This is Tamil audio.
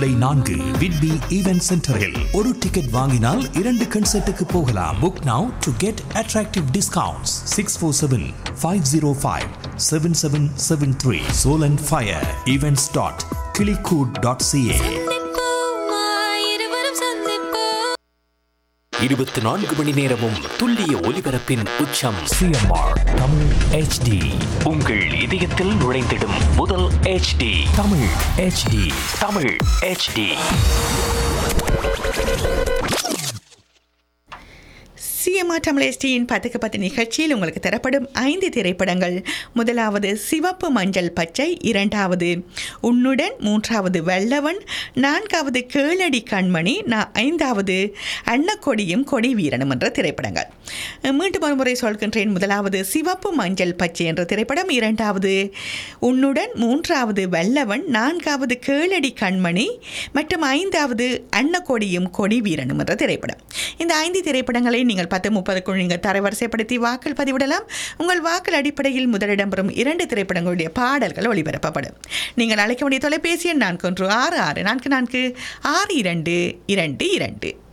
நான்கு விட்பி ஈவென்ட் சென்டரில் ஒரு டிக்கெட் வாங்கினால் இரண்டு கன்சர்ட்டுக்கு போகலாம் book now to get attractive discounts six four seven five zero five seven seven seven three soul and fire events dot கிளிகூட் டாட் சிஏ இருபத்தி நான்கு மணி நேரமும் துல்லிய ஒலிபரப்பின் உச்சம் சிஎம்ஆர் தமிழ் ஹெச்டி உங்கள் இதயத்தில் நுழைந்திடும் முதல் HD Tamil HD Tamil HD CMR Tamil பத்துக்கு பத்து நிகழ்ச்சியில் உங்களுக்கு தரப்படும் ஐந்து திரைப்படங்கள் முதலாவது சிவப்பு மஞ்சள் பச்சை இரண்டாவது உன்னுடன் மூன்றாவது வெள்ளவன் நான்காவது கேளடி கண்மணி நா ஐந்தாவது அன்னக்கொடியும் கொடி வீரனும் என்ற திரைப்படங்கள் மீண்டும் ஒரு முறை சொல்கின்றேன் முதலாவது சிவப்பு மஞ்சள் பச்சை என்ற திரைப்படம் இரண்டாவது உன்னுடன் மூன்றாவது வெள்ளவன் நான்காவது கேளடி கண்மணி மற்றும் ஐந்தாவது அன்னக்கொடியும் கொடி வீரனும் என்ற திரைப்படம் இந்த ஐந்து திரைப்படங்களை நீங்கள் பத்து முப்பதுக்குள் நீங்கள் தரவரிசைப்படுத்தி வாக்கள் பதிவிடலாம் உங்கள் வாக்கள் அடிப்படையில் முதலிடம் பெறும் இரண்டு திரைப்படங்களுடைய பாடல்கள் ஒளிபரப்பப்படும் நீங்கள் அழைக்க வேண்டிய தொலைபேசி எண் நான்கு ஒன்று ஆறு ஆறு நான்கு நான்கு ஆறு இரண்டு இரண்டு இரண்டு